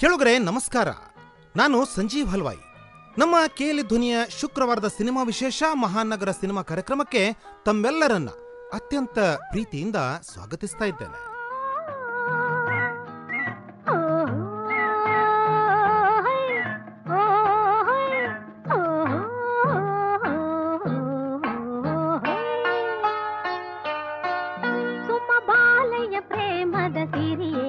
ಕೇಳುಗರೆ ನಮಸ್ಕಾರ ನಾನು ಸಂಜೀವ್ ಹಲ್ವಾಯಿ ನಮ್ಮ ಕೇಲಿ ಧ್ವನಿಯ ಶುಕ್ರವಾರದ ಸಿನಿಮಾ ವಿಶೇಷ ಮಹಾನಗರ ಸಿನಿಮಾ ಕಾರ್ಯಕ್ರಮಕ್ಕೆ ತಮ್ಮೆಲ್ಲರನ್ನ ಅತ್ಯಂತ ಪ್ರೀತಿಯಿಂದ ಸ್ವಾಗತಿಸ್ತಾ ಇದ್ದೇನೆ ಸುಮ ಬಾಲಯ್ಯ ಪ್ರೇಮದ ಸಿರಿಯೇ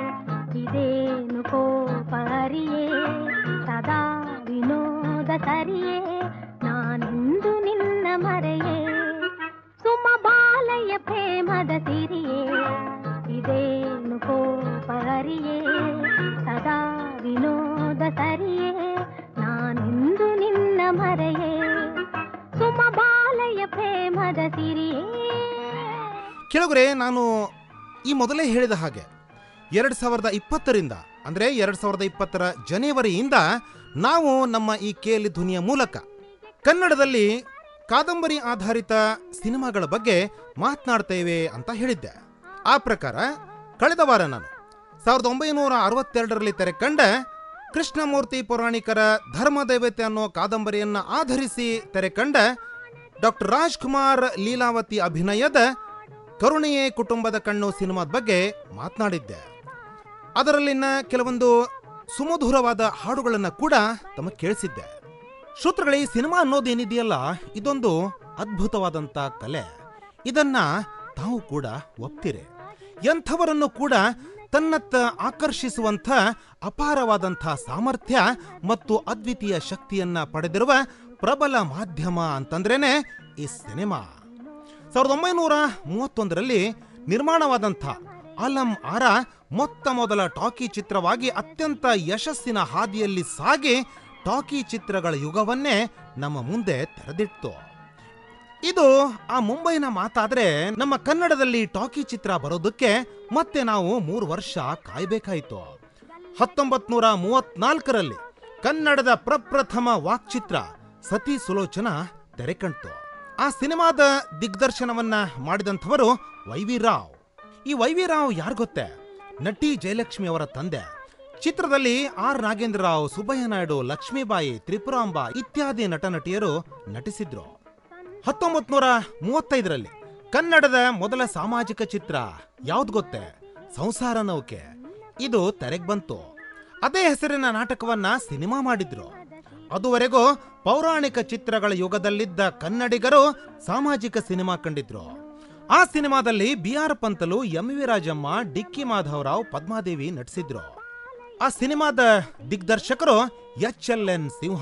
ಇದೇನು ಕೋಪರಿಯೇ ಸದಾ ವಿನೋದ ಸರಿಯೇ ನಾನೆಂದು ನಿನ್ನ ಮರೆಯೇ ಸುಮ ಬಾಲಯ್ಯ ಪ್ರೇಮದ ಸಿರಿಯೇ ಇದೇನು ಕೋಪರಿಯೇ ಸದಾ ವಿನೋದ ಸರಿಯೇ ನಾನೆಂದು ನಿನ್ನ ಮರೆಯೇ ಸುಮ ಬಾಲಯ್ಯ ಪ್ರೇಮದ ಸಿರಿಯೇ ಕೇಳುಗರೆ ನಾನು ಈ ಮೊದಲೇ ಹೇಳಿದ ಹಾಗೆ ಎರಡು ಸಾವಿರದ ಇಪ್ಪತ್ತರಿಂದ ಅಂದರೆ ಎರಡು ಸಾವಿರದ ಇಪ್ಪತ್ತರ ಜನವರಿಯಿಂದ ನಾವು ನಮ್ಮ ಈ ಕೇಲಿ ಧ್ವನಿಯ ಮೂಲಕ ಕನ್ನಡದಲ್ಲಿ ಕಾದಂಬರಿ ಆಧಾರಿತ ಸಿನಿಮಾಗಳ ಬಗ್ಗೆ ಮಾತನಾಡ್ತೇವೆ ಅಂತ ಹೇಳಿದ್ದೆ ಆ ಪ್ರಕಾರ ಕಳೆದ ವಾರ ನಾನು ಸಾವಿರದ ಒಂಬೈನೂರ ಅರವತ್ತೆರಡರಲ್ಲಿ ತೆರೆ ಕಂಡ ಕೃಷ್ಣಮೂರ್ತಿ ಪೌರಾಣಿಕರ ಧರ್ಮದೇವತೆ ಅನ್ನೋ ಕಾದಂಬರಿಯನ್ನ ಆಧರಿಸಿ ತೆರೆ ಕಂಡ ಡಾಕ್ಟರ್ ರಾಜ್ಕುಮಾರ್ ಲೀಲಾವತಿ ಅಭಿನಯದ ಕರುಣೆಯೇ ಕುಟುಂಬದ ಕಣ್ಣು ಸಿನಿಮಾದ ಬಗ್ಗೆ ಮಾತನಾಡಿದ್ದೆ ಅದರಲ್ಲಿನ ಕೆಲವೊಂದು ಸುಮಧುರವಾದ ಹಾಡುಗಳನ್ನು ಕೂಡ ತಮಗೆ ಕೇಳಿಸಿದ್ದೆ ಶ್ರೋತೃಗಳೇ ಈ ಸಿನಿಮಾ ಅನ್ನೋದೇನಿದೆಯಲ್ಲ ಇದೊಂದು ಅದ್ಭುತವಾದಂಥ ಕಲೆ ಇದನ್ನ ತಾವು ಕೂಡ ಒಪ್ತಿರೆ ಎಂಥವರನ್ನು ಕೂಡ ತನ್ನತ್ತ ಆಕರ್ಷಿಸುವಂಥ ಅಪಾರವಾದಂಥ ಸಾಮರ್ಥ್ಯ ಮತ್ತು ಅದ್ವಿತೀಯ ಶಕ್ತಿಯನ್ನ ಪಡೆದಿರುವ ಪ್ರಬಲ ಮಾಧ್ಯಮ ಅಂತಂದ್ರೇನೆ ಈ ಸಿನಿಮಾ ಸಾವಿರದ ಒಂಬೈನೂರ ಮೂವತ್ತೊಂದರಲ್ಲಿ ನಿರ್ಮಾಣವಾದಂಥ ಆಲಂ ಆರ ಮೊತ್ತ ಮೊದಲ ಟಾಕಿ ಚಿತ್ರವಾಗಿ ಅತ್ಯಂತ ಯಶಸ್ಸಿನ ಹಾದಿಯಲ್ಲಿ ಸಾಗಿ ಟಾಕಿ ಚಿತ್ರಗಳ ಯುಗವನ್ನೇ ನಮ್ಮ ಮುಂದೆ ತೆರೆದಿಟ್ಟು ಇದು ಆ ಮುಂಬೈನ ಮಾತಾದ್ರೆ ನಮ್ಮ ಕನ್ನಡದಲ್ಲಿ ಟಾಕಿ ಚಿತ್ರ ಬರೋದಕ್ಕೆ ಮತ್ತೆ ನಾವು ಮೂರು ವರ್ಷ ಕಾಯ್ಬೇಕಾಯ್ತು ಹತ್ತೊಂಬತ್ ನೂರ ಮೂವತ್ನಾಲ್ಕರಲ್ಲಿ ಕನ್ನಡದ ಪ್ರಪ್ರಥಮ ವಾಕ್ಚಿತ್ರ ಸತಿ ಸುಲೋಚನ ತೆರೆಕಂತು ಆ ಸಿನಿಮಾದ ದಿಗ್ದರ್ಶನವನ್ನ ಮಾಡಿದಂಥವರು ವೈ ವಿ ರಾವ್ ಈ ವೈ ವಿ ರಾವ್ ಯಾರು ಗೊತ್ತೇ ನಟಿ ಜಯಲಕ್ಷ್ಮಿ ಅವರ ತಂದೆ ಚಿತ್ರದಲ್ಲಿ ಆರ್ ನಾಗೇಂದ್ರ ರಾವ್ ಸುಬ್ಬಯ್ಯ ನಾಯ್ಡು ಲಕ್ಷ್ಮೀಬಾಯಿ ತ್ರಿಪುರಾಂಬ ಇತ್ಯಾದಿ ನಟ ನಟಿಯರು ನಟಿಸಿದ್ರು ಹತ್ತೊಂಬತ್ ನೂರ ಮೂವತ್ತೈದರಲ್ಲಿ ಕನ್ನಡದ ಮೊದಲ ಸಾಮಾಜಿಕ ಚಿತ್ರ ಯಾವ್ದು ಗೊತ್ತೇ ಸಂಸಾರ ನೌಕೆ ಇದು ತೆರೆಗ್ ಬಂತು ಅದೇ ಹೆಸರಿನ ನಾಟಕವನ್ನ ಸಿನಿಮಾ ಮಾಡಿದ್ರು ಅದುವರೆಗೂ ಪೌರಾಣಿಕ ಚಿತ್ರಗಳ ಯುಗದಲ್ಲಿದ್ದ ಕನ್ನಡಿಗರು ಸಾಮಾಜಿಕ ಸಿನಿಮಾ ಕಂಡಿದ್ರು ಆ ಸಿನಿಮಾದಲ್ಲಿ B R Pantulu M V Rajamma Dikki Madhavarao Padmadevi ನಟಿಸಿದ್ರು ಆ ಸಿನಿಮಾದ ದಿಗ್ದರ್ಶಕರು ಎಚ್ ಎಲ್ ಎನ್ ಸಿಂಹ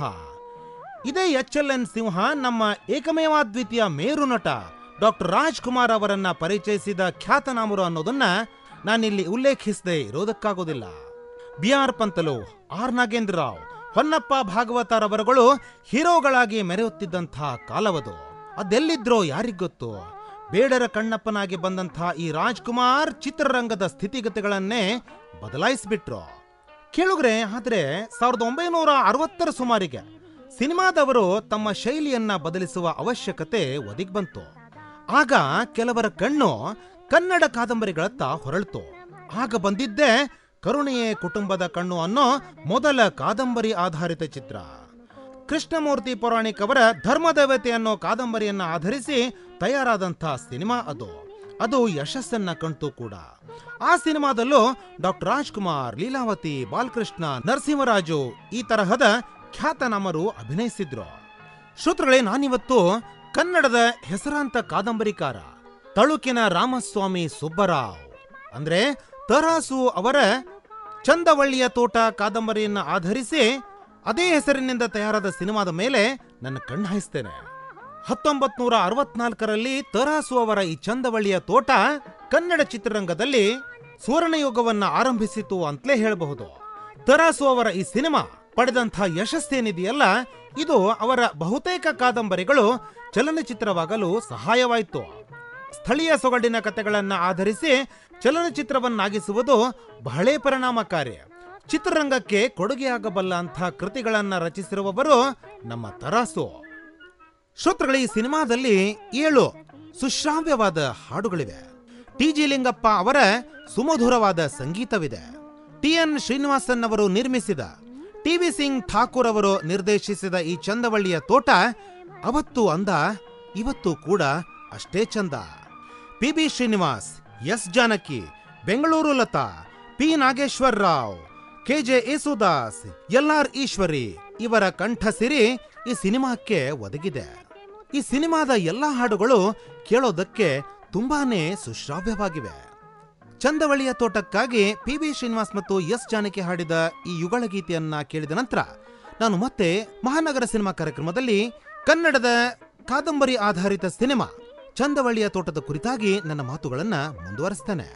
ಇದೇ ಎಚ್ ಎಲ್ ಎನ್ ಸಿಂಹ ನಮ್ಮ ಏಕಮೇವಾದ್ವಿತೀಯ ಮೇರು ನಟ ಡಾಕ್ಟರ್ ರಾಜ್ಕುಮಾರ್ ಅವರನ್ನ ಪರಿಚಯಿಸಿದ ಖ್ಯಾತನಾಮರು ಅನ್ನೋದನ್ನ ನಾನಿಲ್ಲಿ ಉಲ್ಲೇಖಿಸದೆ ಇರೋದಕ್ಕಾಗೋದಿಲ್ಲ B R Pantulu R Nagendra Rao Honnappa ಭಾಗವತರವರುಗಳು ಹೀರೋಗಳಾಗಿ ಮೆರೆಯುತ್ತಿದ್ದಂಥ ಕಾಲವದು ಅದೆಲ್ಲಿದ್ರೋ ಯಾರಿಗೊತ್ತು ಬೇಡರ ಕಣ್ಣಪ್ಪನಾಗಿ ಬಂದಂಥ ಈ ರಾಜ್ಕುಮಾರ್ ಚಿತ್ರರಂಗದ ಸ್ಥಿತಿಗತಿಗಳನ್ನೇ ಬದಲಾಯಿಸ್ಬಿಟ್ರು ಕೇಳುಗ್ರೆ ಆದ್ರೆ ಸಾವಿರದ ಒಂಬೈನೂರ ಅರವತ್ತರ ಸುಮಾರಿಗೆ ಸಿನಿಮಾದವರು ತಮ್ಮ ಶೈಲಿಯನ್ನ ಬದಲಿಸುವ ಅವಶ್ಯಕತೆ ಒದಗಿ ಬಂತು ಆಗ ಕೆಲವರ ಕಣ್ಣು ಕನ್ನಡ ಕಾದಂಬರಿಗಳತ್ತ ಹೊರಳ್ತು ಆಗ ಬಂದಿದ್ದೇ ಕರುಣೆಯೇ ಕುಟುಂಬದ ಕಣ್ಣು ಅನ್ನೋ ಮೊದಲ ಕಾದಂಬರಿ ಆಧಾರಿತ ಚಿತ್ರ ಕೃಷ್ಣಮೂರ್ತಿ ಪೌರಾಣಿಕ್ ಅವರ ಧರ್ಮದೇವತೆ ಅನ್ನೋ ಕಾದಂಬರಿಯನ್ನ ಆಧರಿಸಿ ತಯಾರಾದಂಥ ಸಿನಿಮಾ ಅದು ಅದು ಯಶಸ್ಸನ್ನ ಕಂಡು ಕೂಡ ಆ ಸಿನಿಮಾದಲ್ಲೂ ಡಾಕ್ಟರ್ ರಾಜ್ಕುಮಾರ್ ಲೀಲಾವತಿ ಬಾಲಕೃಷ್ಣ ನರಸಿಂಹರಾಜು ಈ ತರಹದ ಖ್ಯಾತನಾಮರು ಅಭಿನಯಿಸಿದ್ರು ಶ್ರೋತೃಗಳೇ ನಾನಿವತ್ತು ಕನ್ನಡದ ಹೆಸರಾಂತ ಕಾದಂಬರಿಕಾರ ತಳುಕಿನ ರಾಮಸ್ವಾಮಿ ಸುಬ್ಬರಾವ್ ಅಂದ್ರೆ ತರಾಸು ಅವರ ಚಂದವಳ್ಳಿಯ ತೋಟ ಕಾದಂಬರಿಯನ್ನ ಆಧರಿಸಿ ಅದೇ ಹೆಸರಿನಿಂದ ತಯಾರಾದ ಸಿನಿಮಾದ ಮೇಲೆ ನನ್ನ ಕಣ್ಣು ಹಾಯಿಸ್ತೇನೆ ಹತ್ತೊಂಬತ್ ನೂರ ಅರವತ್ನಾಲ್ಕರಲ್ಲಿ ತರಾಸು ಅವರ ಈ ಚಂದವಳ್ಳಿಯ ತೋಟ ಕನ್ನಡ ಚಿತ್ರರಂಗದಲ್ಲಿ ಸುವರ್ಣಯುಗವನ್ನ ಆರಂಭಿಸಿತು ಅಂತಲೇ ಹೇಳಬಹುದು ತರಾಸು ಅವರ ಈ ಸಿನಿಮಾ ಪಡೆದಂಥ ಯಶಸ್ಸೇನಿದೆಯಲ್ಲ ಇದು ಅವರ ಬಹುತೇಕ ಕಾದಂಬರಿಗಳು ಚಲನಚಿತ್ರವಾಗಲು ಸಹಾಯವಾಯಿತು ಸ್ಥಳೀಯ ಸೊಗಡಿನ ಕಥೆಗಳನ್ನ ಆಧರಿಸಿ ಚಲನಚಿತ್ರವನ್ನಾಗಿಸುವುದು ಬಹಳೇ ಪರಿಣಾಮಕಾರಿ ಚಿತ್ರರಂಗಕ್ಕೆ ಕೊಡುಗೆಯಾಗಬಲ್ಲ ಅಂಥ ಕೃತಿಗಳನ್ನ ರಚಿಸಿರುವವರು ನಮ್ಮ ತರಾಸು ಶ್ರೋತೃಗಳ ಈ ಸಿನಿಮಾದಲ್ಲಿ ಏಳು ಸುಶ್ರಾವ್ಯವಾದ ಹಾಡುಗಳಿವೆ ಟಿ ಜಿ ಲಿಂಗಪ್ಪ ಅವರ ಸುಮಧುರವಾದ ಸಂಗೀತವಿದೆ ಟಿ ಎನ್ ಶ್ರೀನಿವಾಸನ್ ಅವರು ನಿರ್ಮಿಸಿದ ಟಿ ವಿ ಸಿಂಗ್ ಠಾಕೂರ್ ಅವರು ನಿರ್ದೇಶಿಸಿದ ಈ ಚಂದವಳ್ಳಿಯ ತೋಟ ಅವತ್ತು ಅಂದ ಇವತ್ತು ಕೂಡ ಅಷ್ಟೇ ಚಂದ P B Srinivas S Janaki Bengaluru Latha P Nageshwar Rao K J Yesudas L R Eswari ಇವರ ಕಂಠಸಿರಿ ಈ ಸಿನಿಮಾಕ್ಕೆ ಒದಗಿದೆ ಈ ಸಿನಿಮಾದ ಎಲ್ಲಾ ಹಾಡುಗಳು ಕೇಳೋದಕ್ಕೆ ತುಂಬಾನೇ ಸುಶ್ರಾವ್ಯವಾಗಿವೆ ಚಂದವಳಿಯ ತೋಟಕ್ಕಾಗಿ ಪಿ ಬಿ ಶ್ರೀನಿವಾಸ್ ಮತ್ತು ಎಸ್ ಜಾನಕಿ ಹಾಡಿದ ಈ ಯುಗಳ ಗೀತೆಯನ್ನ ಕೇಳಿದ ನಂತರ ನಾನು ಮತ್ತೆ ಮಹಾನಗರ ಸಿನಿಮಾ ಕಾರ್ಯಕ್ರಮದಲ್ಲಿ ಕನ್ನಡದ ಕಾದಂಬರಿ ಆಧಾರಿತ ಸಿನಿಮಾ ಚಂದವಳಿಯ ತೋಟದ ಕುರಿತಾಗಿ ನನ್ನ ಮಾತುಗಳನ್ನ ಮುಂದುವರಿಸ್ತೇನೆ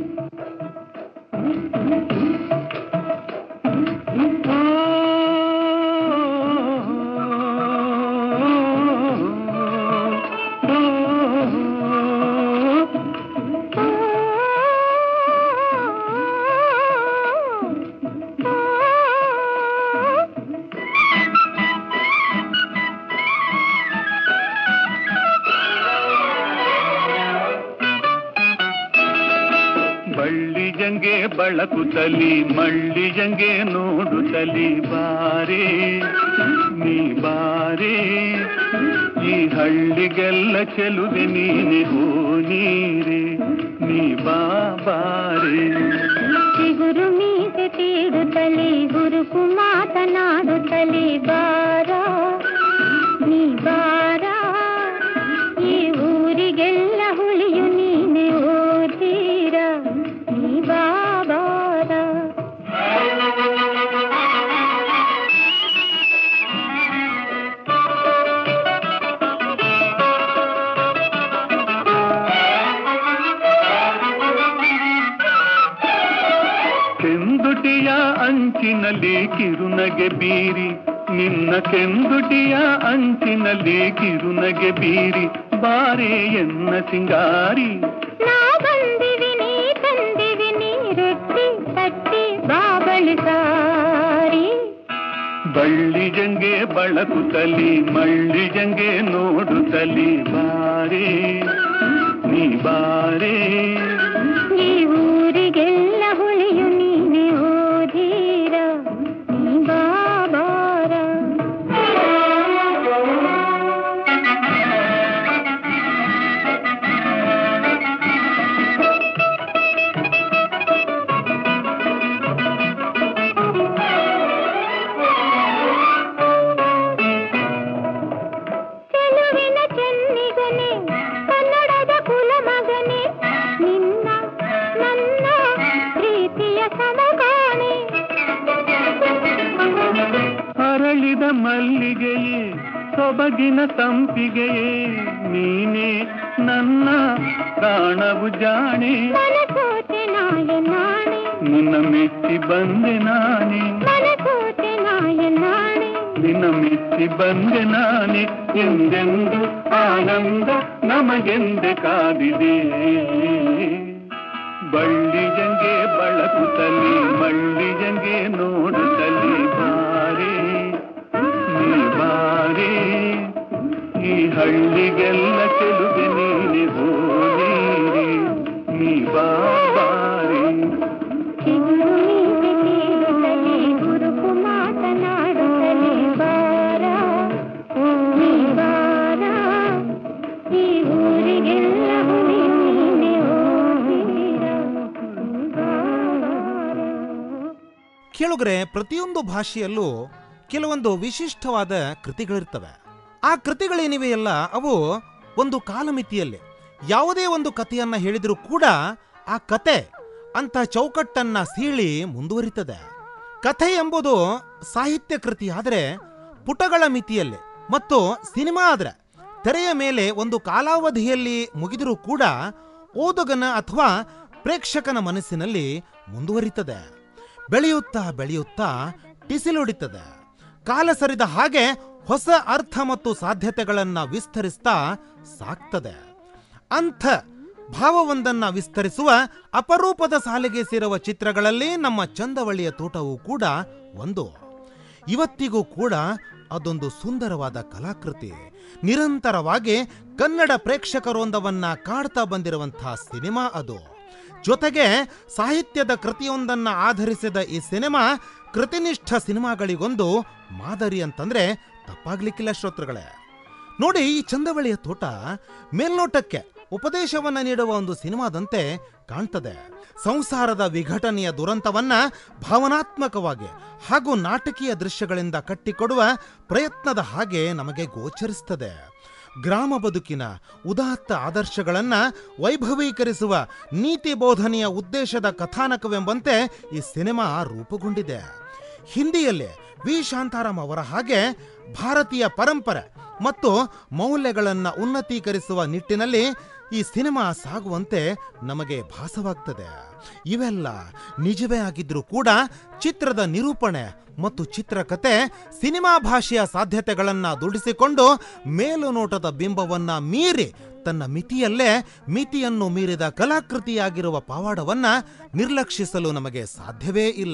ಬಳ್ಳಿಜಂಗೆ ಬಳಕುತ್ತಲಿ ಮಳ್ಳಿಜಂಗೆ ನೋಡುತ್ತಲಿ ಬಾರೆ ನೀ ಬಾರೆ ಈ ಹಳ್ಳಿಗೆಲ್ಲ ಚೆಲುವೆ ನೀನೆ ಹೋ ನೀರೆ ನೀ ಬಾ ಬಾರೆ ಚಿಗುರು ಮೀಸೆ ತೀಡುತ್ತಲೇ ಗುರುಕು ಮಾತನಾಡುತ್ತಲೇ ಬಾರ ನೀ ಬಾರ ಈ ಊರಿಗೆಲ್ಲ ಹುಳಿಯು ನೀನೆ ಓದೀರ ನೀ ಬಾ ಬಾರ ಕೆಂದುಟಿಯ ಅಂಚಿನಲ್ಲಿ ಕಿರುನಗೆ ಬೀರಿ ನಿನ್ನ ಕೆಂದುಟಿಯ ಅಂಚಿನಲ್ಲಿ ಕಿರುನಗೆ ಬೀರಿ ಬಾರೆ ಎನ್ನ ಸಿಂಗಾರಿ ನಾ ಬಂದಿವಿ ನೀ ತಂದಿವಿ ನೀ ರೊಟ್ಟಿ ತಟ್ಟಿ ಬಾಬಳಿ ಸಾರಿ ಬಳ್ಳಿಜಂಗೆ ಬಳಕುತ್ತಲಿ ಮಳ್ಳಿಜಂಗೆ ನೋಡುತ್ತಲಿ ಬಾರೆ ನೀ ಬಾರೆ ಈ ಊರಿಗೆಲ್ಲ ಹುಳಿಯು ನೀನೆ ಓದೀರ ನೀ ಬಾ ಬಾರ ಚೆಲುವಿನ ಚೆನ್ನಿಗನೆ ಕನ್ನಡದ ಕುಲ ಮಗನೆ ನಿನ್ನ ನನ್ನ ಪ್ರೀತಿಯ ಸಮಗಾಣೆ ಅರಳಿದ ಮಲ್ಲಿಗೆಯೇ ಸೊಬಗಿನ ತಂಪಿಗೆಯೇ ನೀನೇ ನನ್ನ ಪ್ರಾಣವು ಜಾಣೆ ಮನಸೋತೆ ನಾಳೆ ನಾಳೆ ನಿನ್ನ ಮೆಚ್ಚಿ ಬಂದೆ ನಾನೇ ಮನಸೋತೆ ನಾಳೆ ನಾಳೆ ನಿನ್ನ ಮೆಚ್ಚಿ ಬಂದೆ ನಾನೇ ಎಂದೆಂದು ಆನಂದ ನಮಗೆಂದೆ ಕಾದಿದೆ ಬಳ್ಳಿಜಂಗೆ ಬಳಕುತ್ತಲಿ ಮಳ್ಳಿಜಂಗೆ ನೋಡುತ್ತಲಿ ಬಾರೆ ನೀ ಬಾರೆ ಈ ಹಳ್ಳಿಗೆಲ್ಲ ಚೆಲುವೆ ನೀನೆ ಹೋಗೀರಿ ನೀ ಬಾ ಬಾರೆ ಚಿಗುರು ಮೀಸೆ ತೀರುತ್ತಲೇ ಗುರುಕು ಮಾತನಾಡುತ್ತಲೇ ಬಾರ ನೀ ಬಾರ ಈ ಊರಿಗೆಲ್ಲ ಹುಳಿ ನೀನೆ ಓದೀರ ನೀ ಬಾ ಬಾರ ಕೇಳುಗರೆ ಪ್ರತಿಯೊಂದು ಭಾಷೆಯಲ್ಲೂ ಕೆಲವೊಂದು ವಿಶಿಷ್ಟವಾದ ಕೃತಿಗಳಿರ್ತವೆ ಆ ಕೃತಿಗಳೇನಿವೆಯಲ್ಲ ಅವು ಒಂದು ಕಾಲಮಿತಿಯಲ್ಲಿ ಯಾವುದೇ ಒಂದು ಕಥೆಯನ್ನ ಹೇಳಿದರೂ ಕೂಡ ಆ ಕತೆ ಅಂತ ಚೌಕಟ್ಟನ್ನ ಸೀಳಿ ಮುಂದುವರಿತದೆ ಕಥೆ ಎಂಬುದು ಸಾಹಿತ್ಯ ಕೃತಿ ಆದರೆ ಪುಟಗಳ ಮಿತಿಯಲ್ಲಿ ಮತ್ತು ಸಿನಿಮಾ ಆದ್ರೆ ತೆರೆಯ ಮೇಲೆ ಒಂದು ಕಾಲಾವಧಿಯಲ್ಲಿ ಮುಗಿದರೂ ಕೂಡ ಓದುಗನ ಅಥವಾ ಪ್ರೇಕ್ಷಕನ ಮನಸ್ಸಿನಲ್ಲಿ ಮುಂದುವರಿತದೆ ಬೆಳೆಯುತ್ತಾ ಬೆಳೆಯುತ್ತಾ ಟಿಸಿಲೊಡಿತದೆ ಕಾಲ ಸರಿದ ಹಾಗೆ ಹೊಸ ಅರ್ಥ ಮತ್ತು ಸಾಧ್ಯತೆಗಳನ್ನ ವಿಸ್ತರಿಸ್ತಾ ಸಾಕ್ತದೆ ಅಂಥ ಭಾವವೊಂದನ್ನ ವಿಸ್ತರಿಸುವ ಅಪರೂಪದ ಸಾಲಿಗೆ ಸೇರುವ ಚಿತ್ರಗಳಲ್ಲಿ ನಮ್ಮ ಚಂದವಳ್ಳಿಯ ತೋಟವೂ ಕೂಡ ಒಂದು ಇವತ್ತಿಗೂ ಕೂಡ ಅದೊಂದು ಸುಂದರವಾದ ಕಲಾಕೃತಿ ನಿರಂತರವಾಗಿ ಕನ್ನಡ ಪ್ರೇಕ್ಷಕರೊಂದವನ್ನ ಕಾಡ್ತಾ ಬಂದಿರುವಂತಹ ಸಿನಿಮಾ ಅದು ಜೊತೆಗೆ ಸಾಹಿತ್ಯದ ಕೃತಿಯೊಂದನ್ನು ಆಧರಿಸಿದ ಈ ಸಿನಿಮಾ ಕೃತಿನಿಷ್ಠ ಸಿನಿಮಾಗಳಿಗೊಂದು ಮಾದರಿ ಅಂತಂದ್ರೆ ತಪ್ಪಾಗ್ಲಿಕ್ಕಿಲ್ಲ ಶ್ರೋತೃಗಳೇ ನೋಡಿ ಈ ಚಂದವಳಿಯ ತೋಟ ಮೇಲ್ನೋಟಕ್ಕೆ ಉಪದೇಶವನ್ನ ನೀಡುವ ಒಂದು ಸಿನಿಮಾದಂತೆ ಕಾಣ್ತದೆ ಸಂಸಾರದ ವಿಘಟನೆಯ ದುರಂತವನ್ನ ಭಾವನಾತ್ಮಕವಾಗಿ ಹಾಗೂ ನಾಟಕೀಯ ದೃಶ್ಯಗಳಿಂದ ಕಟ್ಟಿಕೊಡುವ ಪ್ರಯತ್ನದ ಹಾಗೆ ನಮಗೆ ಗೋಚರಿಸ್ತದೆ ಗ್ರಾಮ ಬದುಕಿನ ಉದಾತ್ತ ಆದರ್ಶಗಳನ್ನ ವೈಭವೀಕರಿಸುವ ನೀತಿ ಬೋಧನೆಯ ಉದ್ದೇಶದ ಕಥಾನಕವೆಂಬಂತೆ ಈ ಸಿನಿಮಾ ರೂಪುಗೊಂಡಿದೆ ಹಿಂದಿಯಲ್ಲಿ ವಿ ಶಾಂತಾರಾಮ್ ಅವರ ಹಾಗೆ ಭಾರತೀಯ ಪರಂಪರೆ ಮತ್ತು ಮೌಲ್ಯಗಳನ್ನು ಉನ್ನತೀಕರಿಸುವ ನಿಟ್ಟಿನಲ್ಲಿ ಈ ಸಿನಿಮಾ ಸಾಗುವಂತೆ ನಮಗೆ ಭಾಸವಾಗ್ತದೆ ಇವೆಲ್ಲ ನಿಜವೇ ಆಗಿದ್ರೂ ಕೂಡ ಚಿತ್ರದ ನಿರೂಪಣೆ ಮತ್ತು ಚಿತ್ರಕಥೆ ಸಿನಿಮಾ ಭಾಷೆಯ ಸಾಧ್ಯತೆಗಳನ್ನ ದುಡಿಸಿಕೊಂಡು ಮೇಲುನೋಟದ ಬಿಂಬವನ್ನ ಮೀರಿ ತನ್ನ ಮಿತಿಯಲ್ಲೇ ಮಿತಿಯನ್ನು ಮೀರಿದ ಕಲಾಕೃತಿಯಾಗಿರುವ ಪವಾಡವನ್ನ ನಿರ್ಲಕ್ಷಿಸಲು ನಮಗೆ ಸಾಧ್ಯವೇ ಇಲ್ಲ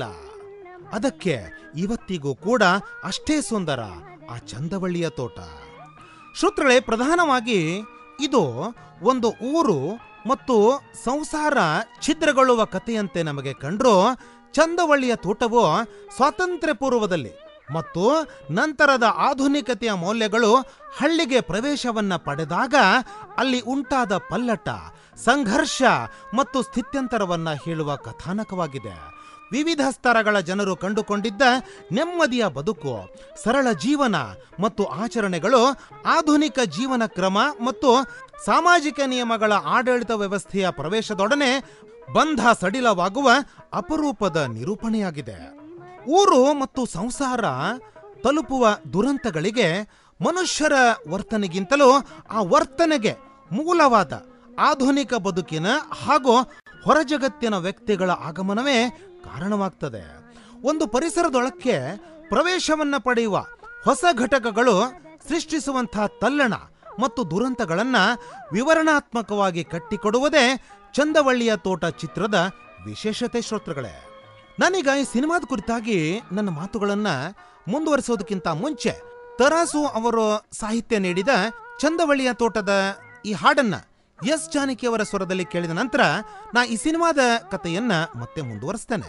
ಅದಕ್ಕೆ ಇವತ್ತಿಗೂ ಕೂಡ ಅಷ್ಟೇ ಸುಂದರ ಆ ಚಂದವಳ್ಳಿಯ ತೋಟ ಶ್ರೋತೃಗಳೇ ಪ್ರಧಾನವಾಗಿ ಇದು ಒಂದು ಊರು ಮತ್ತು ಸಂಸಾರ ಛಿದ್ರಗೊಳ್ಳುವ ಕಥೆಯಂತೆ ನಮಗೆ ಕಂಡ್ರು ಚಂದವಳ್ಳಿಯ ತೋಟವು ಸ್ವಾತಂತ್ರ್ಯ ಪೂರ್ವದಲ್ಲಿ ಮತ್ತು ನಂತರದ ಆಧುನಿಕತೆಯ ಮೌಲ್ಯಗಳು ಹಳ್ಳಿಗೆ ಪ್ರವೇಶವನ್ನ ಪಡೆದಾಗ ಅಲ್ಲಿ ಉಂಟಾದ ಪಲ್ಲಟ ಸಂಘರ್ಷ ಮತ್ತು ಸ್ಥಿತ್ಯಂತರವನ್ನ ಹೇಳುವ ಕಥಾನಕವಾಗಿದೆ ವಿವಿಧ ಸ್ತರಗಳ ಜನರು ಕಂಡುಕೊಂಡಿದ್ದ ನೆಮ್ಮದಿಯ ಬದುಕು ಸರಳ ಜೀವನ ಮತ್ತು ಆಚರಣೆಗಳು ಆಧುನಿಕ ಜೀವನ ಕ್ರಮ ಮತ್ತು ಸಾಮಾಜಿಕ ನಿಯಮಗಳ ಆಡಳಿತ ವ್ಯವಸ್ಥೆಯ ಪ್ರವೇಶದೊಡನೆ ಬಂಧ ಸಡಿಲವಾಗುವ ಅಪರೂಪದ ನಿರೂಪಣೆಯಾಗಿದೆ ಊರು ಮತ್ತು ಸಂಸಾರ ತಲುಪುವ ದುರಂತಗಳಿಗೆ ಮನುಷ್ಯರ ವರ್ತನೆಗಿಂತಲೂ ಆ ವರ್ತನೆಗೆ ಮೂಲವಾದ ಆಧುನಿಕ ಬದುಕಿನ ಹಾಗೂ ಹೊರಜಗತ್ತಿನ ವ್ಯಕ್ತಿಗಳ ಆಗಮನವೇ ಕಾರಣವಾಗ್ತದೆ ಒಂದು ಪರಿಸರದೊಳಕ್ಕೆ ಪ್ರವೇಶವನ್ನ ಪಡೆಯುವ ಹೊಸ ಘಟಕಗಳು ಸೃಷ್ಟಿಸುವಂತಹ ತಲ್ಲಣ ಮತ್ತು ದುರಂತಗಳನ್ನ ವಿವರಣಾತ್ಮಕವಾಗಿ ಕಟ್ಟಿಕೊಡುವುದೇ ಚಂದವಳ್ಳಿಯ ತೋಟ ಚಿತ್ರದ ವಿಶೇಷತೆ ಶ್ರೋತೃಗಳೇ ನಾನೀಗ ಈ ಸಿನಿಮಾದ ಕುರಿತಾಗಿ ನನ್ನ ಮಾತುಗಳನ್ನ ಮುಂದುವರಿಸೋದಕ್ಕಿಂತ ಮುಂಚೆ ತರಾಸು ಅವರು ಸಾಹಿತ್ಯ ನೀಡಿದ ಚಂದವಳ್ಳಿಯ ತೋಟದ ಈ ಹಾಡನ್ನ ಎಸ್ ಜಾನಕಿ ಅವರ ಸ್ವರದಲ್ಲಿ ಕೇಳಿದ ನಂತರ ನಾ ಈ ಸಿನಿಮಾದ ಕಥೆಯನ್ನ ಮತ್ತೆ ಮುಂದುವರಿಸ್ತೇನೆ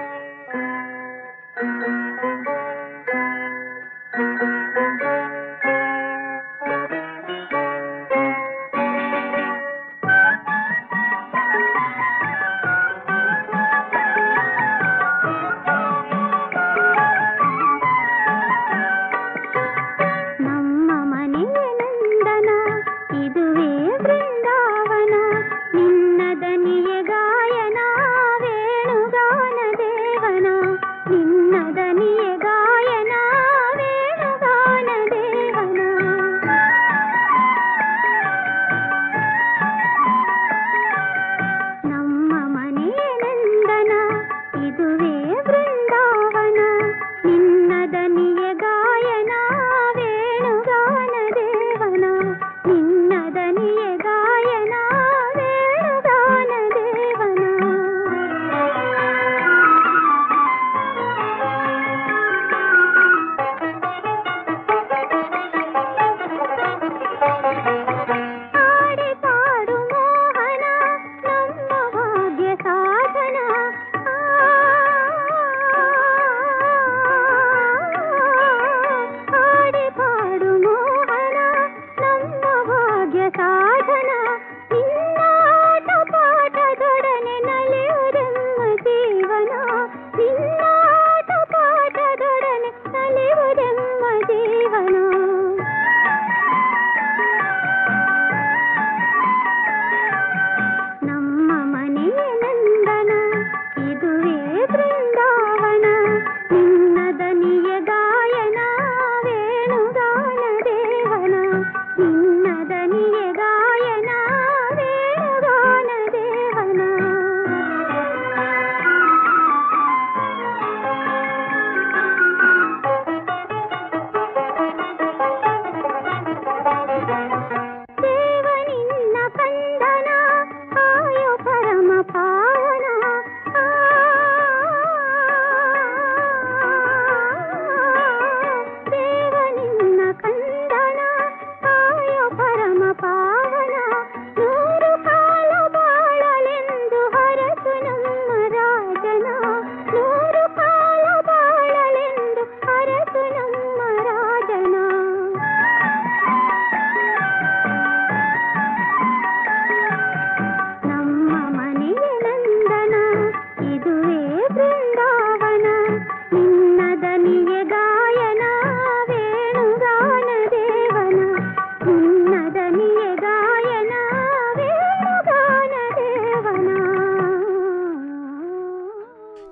ನಮ್ಮ ಮನೆಯ ನಂದನ ಇದುವೇ ಬೃಂದಾವನ ನಿನ್ನ ದನಿಯ ಗಾಯನ ವೇಣುಗಾನದೆ